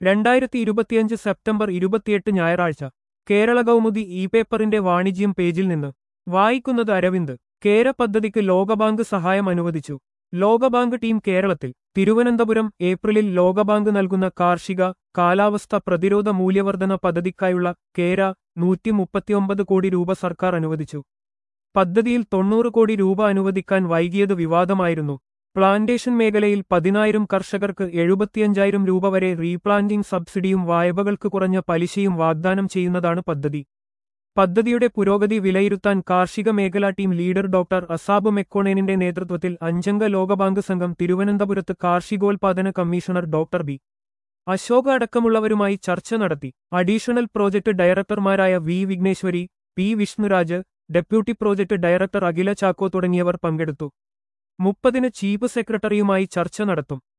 രണ്ടായിരത്തി ഇരുപത്തിയഞ്ച് സെപ്റ്റംബർ ഇരുപത്തിയെട്ട് ഞായറാഴ്ച കേരള കൗമുദി ഇ പേപ്പറിന്റെ വാണിജ്യം പേജിൽ നിന്ന് വായിക്കുന്നത് അരവിന്ദ് കേര പദ്ധതിക്ക് ലോകബാങ്ക് സഹായം അനുവദിച്ചു ലോകബാങ്ക് ടീം കേരളത്തിൽ തിരുവനന്തപുരം ഏപ്രിലിൽ ലോകബാങ്ക് നൽകുന്ന കാർഷിക കാലാവസ്ഥ പ്രതിരോധ മൂല്യവർധന പദ്ധതിക്കായുള്ള കേര നൂറ്റി മുപ്പത്തിയൊമ്പത് കോടി രൂപ സർക്കാർ അനുവദിച്ചു പദ്ധതിയിൽ തൊണ്ണൂറ് കോടി രൂപ അനുവദിക്കാൻ വൈകിയത് വിവാദമായിരുന്നു പ്ലാന്റേഷൻ മേഖലയിൽ പതിനായിരം കർഷകർക്ക് എഴുപത്തിയഞ്ചായിരം രൂപ വരെ റീപ്ലാന്റിംഗ് സബ്സിഡിയും വായ്പകൾക്ക് കുറഞ്ഞ പലിശയും വാഗ്ദാനം ചെയ്യുന്നതാണ് പദ്ധതി പദ്ധതിയുടെ പുരോഗതി വിലയിരുത്താൻ കാർഷിക മേഖലാ ടീം ലീഡർ ഡോക്ടർ അസാബ് മെക്കോണേനിന്റെ നേതൃത്വത്തിൽ അഞ്ചംഗ ലോകബാങ്ക് സംഘം തിരുവനന്തപുരത്ത് കാർഷികോൽപാദന കമ്മീഷണർ ഡോക്ടർ ബി അശോക അടക്കമുള്ളവരുമായി ചർച്ച നടത്തി അഡീഷണൽ പ്രോജക്ട് ഡയറക്ടർമാരായ V Vighneshwari P Vishnuraj deputy project director Akhila Chacko തുടങ്ങിയവർ പങ്കെടുത്തു മുപ്പതിന് ചീഫ് സെക്രട്ടറിയുമായി ചർച്ച നടത്തും